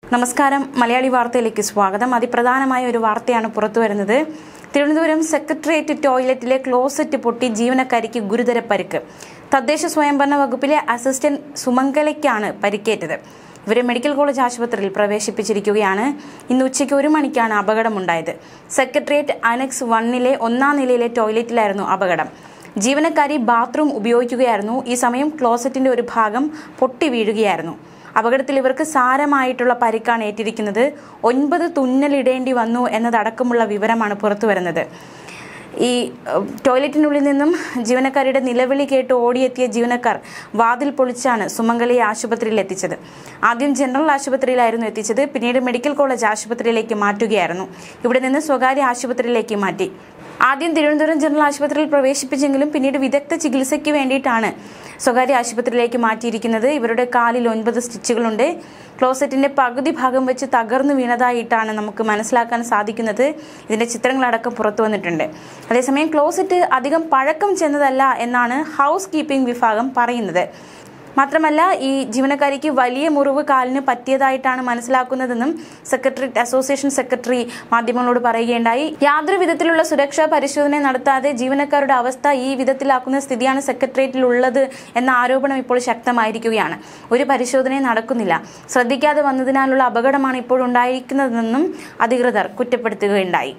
നമസ്കാരം മലയാളി വാർത്തയിലേക്ക് സ്വാഗതം അതിപ്രധാനമായ ഒരു വാർത്തയാണ് പുറത്തു വരുന്നത് തിരുവനന്തപുരം സെക്രട്ടേറിയറ്റ് ടോയ്ലറ്റിലെ ക്ലോസറ്റ് പൊട്ടി ജീവനക്കാരിക്ക് ഗുരുതര പരിക്ക് തദ്ദേശ സ്വയംഭരണ വകുപ്പിലെ അസിസ്റ്റന്റ് സുമംഗലയ്ക്കാണ് പരിക്കേറ്റത് ഇവരെ മെഡിക്കൽ കോളേജ് ആശുപത്രിയിൽ പ്രവേശിപ്പിച്ചിരിക്കുകയാണ് ഇന്ന് ഉച്ചയ്ക്ക് ഒരു മണിക്കാണ് അപകടമുണ്ടായത് സെക്രട്ടേറിയറ്റ് അനക്സ് വണ്ണിലെ ഒന്നാം നിലയിലെ ടോയ്ലറ്റിലായിരുന്നു അപകടം ജീവനക്കാരി ബാത്റൂം ഉപയോഗിക്കുകയായിരുന്നു ഈ സമയം ക്ലോസറ്റിന്റെ ഒരു ഭാഗം പൊട്ടി വീഴുകയായിരുന്നു അപകടത്തിൽ ഇവർക്ക് സാരമായിട്ടുള്ള പരിക്കാണ് ഏറ്റിരിക്കുന്നത് ഒൻപത് തുന്നലിടേണ്ടി വന്നു എന്നതടക്കമുള്ള വിവരമാണ് പുറത്തുവരുന്നത് ഈ ഏഹ്, ടോയ്ലറ്റിനുള്ളിൽ നിന്നും ജീവനക്കാരുടെ നിലവിളി കേട്ട് ഓടിയെത്തിയ ജീവനക്കാർ വാതിൽ പൊളിച്ചാണ് സുമംഗലയെ ആശുപത്രിയിൽ എത്തിച്ചത് ആദ്യം ജനറൽ ആശുപത്രിയിലായിരുന്നു എത്തിച്ചത് പിന്നീട് മെഡിക്കൽ കോളേജ് ആശുപത്രിയിലേക്ക് മാറ്റുകയായിരുന്നു ഇവിടെ നിന്ന് സ്വകാര്യ ആശുപത്രിയിലേക്ക് മാറ്റി ആദ്യം തിരുവനന്തപുരം ജനറൽ ആശുപത്രിയിൽ പ്രവേശിപ്പിച്ചെങ്കിലും പിന്നീട് വിദഗ്ധ ചികിത്സയ്ക്ക് വേണ്ടിയിട്ടാണ് സ്വകാര്യ ആശുപത്രിയിലേക്ക് മാറ്റിയിരിക്കുന്നത് ഇവരുടെ കാലിൽ ഒൻപത് സ്റ്റിച്ചുകളുണ്ട് ക്ലോസറ്റിന്റെ പകുതി ഭാഗം വെച്ച് തകർന്നു വീണതായിട്ടാണ് നമുക്ക് മനസ്സിലാക്കാൻ സാധിക്കുന്നത് ഇതിന്റെ ചിത്രങ്ങളടക്കം പുറത്തു വന്നിട്ടുണ്ട് അതേസമയം ക്ലോസറ്റ് അധികം പഴക്കം ചെന്നതല്ല എന്നാണ് ഹൗസ് കീപ്പിംഗ് വിഭാഗം പറയുന്നത് മാത്രമല്ല ഈ ജീവനക്കാരിക്ക് വലിയ മുറിവ് കാലിന് പറ്റിയതായിട്ടാണ് മനസ്സിലാക്കുന്നതെന്നും സെക്രട്ടറി അസോസിയേഷൻ സെക്രട്ടറി മാധ്യമങ്ങളോട് പറയുകയുണ്ടായി യാതൊരു വിധത്തിലുള്ള സുരക്ഷാ പരിശോധന നടത്താതെ ജീവനക്കാരുടെ അവസ്ഥ ഈ വിധത്തിലാക്കുന്ന സ്ഥിതിയാണ് സെക്രട്ടേറിയറ്റിൽ ഉള്ളത് എന്ന ആരോപണം ഇപ്പോൾ ശക്തമായിരിക്കുകയാണ് ഒരു പരിശോധനയും നടക്കുന്നില്ല ശ്രദ്ധിക്കാതെ വന്നതിനാലുള്ള അപകടമാണ് ഇപ്പോൾ ഉണ്ടായിരിക്കുന്നതെന്നും അധികൃതർ കുറ്റപ്പെടുത്തുകയുണ്ടായി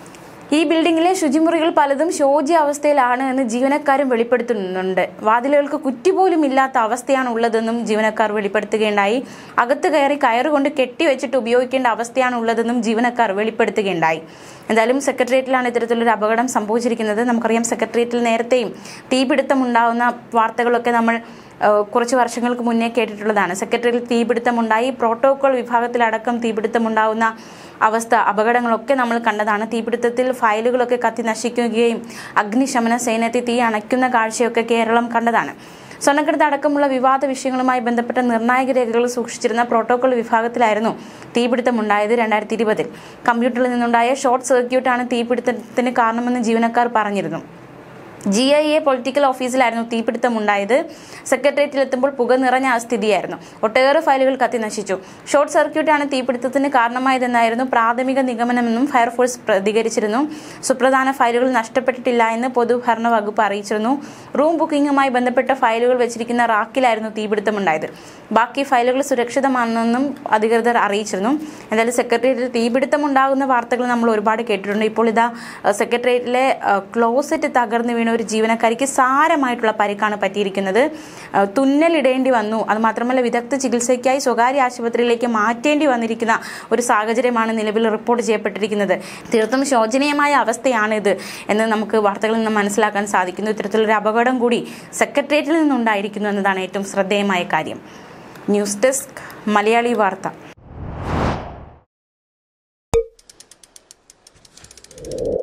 ഈ ബിൽഡിംഗിലെ ശുചിമുറികൾ പലതും ശോച്യാവസ്ഥയിലാണ് എന്ന് ജീവനക്കാരും വെളിപ്പെടുത്തുന്നുണ്ട് വാതിലുകൾക്ക് കുറ്റി പോലും ഇല്ലാത്ത അവസ്ഥയാണ് ഉള്ളതെന്നും ജീവനക്കാർ വെളിപ്പെടുത്തുകയുണ്ടായി അകത്ത് കയറി കയറുകൊണ്ട് കെട്ടിവെച്ചിട്ട് ഉപയോഗിക്കേണ്ട അവസ്ഥയാണ് ഉള്ളതെന്നും ജീവനക്കാർ വെളിപ്പെടുത്തുകയുണ്ടായി എന്തായാലും സെക്രട്ടേറിയറ്റിലാണ് ഇത്തരത്തിലൊരു അപകടം സംഭവിച്ചിരിക്കുന്നത് നമുക്കറിയാം സെക്രട്ടേറിയറ്റിൽ നേരത്തെയും തീപിടുത്തം ഉണ്ടാവുന്ന വാർത്തകളൊക്കെ നമ്മൾ ഏഹ് കുറച്ച് വർഷങ്ങൾക്ക് മുന്നേ കേട്ടിട്ടുള്ളതാണ് സെക്രട്ടറിയിൽ തീപിടുത്തമുണ്ടായി പ്രോട്ടോകോൾ വിഭാഗത്തിലടക്കം തീപിടുത്തമുണ്ടാവുന്ന അവസ്ഥ അപകടങ്ങളൊക്കെ നമ്മൾ കണ്ടതാണ് തീപിടുത്തത്തിൽ ഫയലുകളൊക്കെ കത്തി നശിക്കുകയും അഗ്നിശമന സേനത്തെ തീ അണയ്ക്കുന്ന കാഴ്ചയൊക്കെ കേരളം കണ്ടതാണ് സ്വർണ്ണക്കടത്ത് അടക്കമുള്ള വിവാദ വിഷയങ്ങളുമായി ബന്ധപ്പെട്ട നിർണായക രേഖകൾ സൂക്ഷിച്ചിരുന്ന പ്രോട്ടോകോൾ വിഭാഗത്തിലായിരുന്നു തീപിടുത്തമുണ്ടായത് രണ്ടായിരത്തി ഇരുപതിൽ കമ്പ്യൂട്ടറിൽ നിന്നുണ്ടായ ഷോർട്ട് സർക്യൂട്ടാണ് തീപിടുത്തത്തിന് കാരണമെന്ന് ജീവനക്കാർ പറഞ്ഞിരുന്നു ജി ഐ എ പൊളിറ്റിക്കൽ ഓഫീസിലായിരുന്നു തീപിടുത്തം ഉണ്ടായത് സെക്രട്ടേറിയറ്റിൽ എത്തുമ്പോൾ പുക നിറഞ്ഞ ആ സ്ഥിതിയായിരുന്നു ഒട്ടേറെ ഫയലുകൾ കത്തി നശിച്ചു ഷോർട്ട് സർക്യൂട്ടാണ് തീപിടുത്തത്തിന് കാരണമായതെന്നായിരുന്നു പ്രാഥമിക നിഗമനമെന്നും ഫയർഫോഴ്സ് പ്രതികരിച്ചിരുന്നു സുപ്രധാന ഫയലുകൾ നഷ്ടപ്പെട്ടിട്ടില്ല എന്ന് പൊതുഭരണ വകുപ്പ് അറിയിച്ചിരുന്നു റൂം ബുക്കിംഗുമായി ബന്ധപ്പെട്ട ഫയലുകൾ വെച്ചിരിക്കുന്ന റാക്കിലായിരുന്നു തീപിടുത്തമുണ്ടായത് ബാക്കി ഫയലുകൾ സുരക്ഷിതമാണെന്നും അധികൃതർ അറിയിച്ചിരുന്നു എന്തായാലും സെക്രട്ടേറിയറ്റിൽ തീപിടുത്തം ഉണ്ടാകുന്ന വാർത്തകൾ നമ്മൾ ഒരുപാട് കേട്ടിട്ടുണ്ട് ഇപ്പോൾ ഇതാ അഹ് സെക്രട്ടേറിയറ്റിലെ അഹ് ക്ലോസറ്റ് തകർന്നു വീണ ഒരു ജീവനക്കാരിക്ക് സാരമായിട്ടുള്ള പരിക്കാണ് പറ്റിയിരിക്കുന്നത് അഹ് തുന്നലിടേണ്ടി വന്നു അത് മാത്രമല്ല വിദഗ്ധ ചികിത്സയ്ക്കായി സ്വകാര്യ ആശുപത്രിയിലേക്ക് മാറ്റേണ്ടി വന്നിരിക്കുന്ന ഒരു സാഹചര്യമാണ് നിലവിൽ റിപ്പോർട്ട് ചെയ്യപ്പെട്ടിരിക്കുന്നത് തീർത്തും ശോചനീയമായ അവസ്ഥയാണിത് എന്ന് നമുക്ക് വാർത്തകളിൽ നിന്ന് മനസ്സിലാക്കാൻ സാധിക്കുന്നു ഇത്തരത്തിലൊരു അപകടം കൂടി സെക്രട്ടേറിയറ്റിൽ നിന്നുണ്ടായിരിക്കുന്നു എന്നതാണ് ഏറ്റവും ശ്രദ്ധേയമായ കാര്യം ന്യൂസ് ഡെസ്ക് മലയാളി വാർത്ത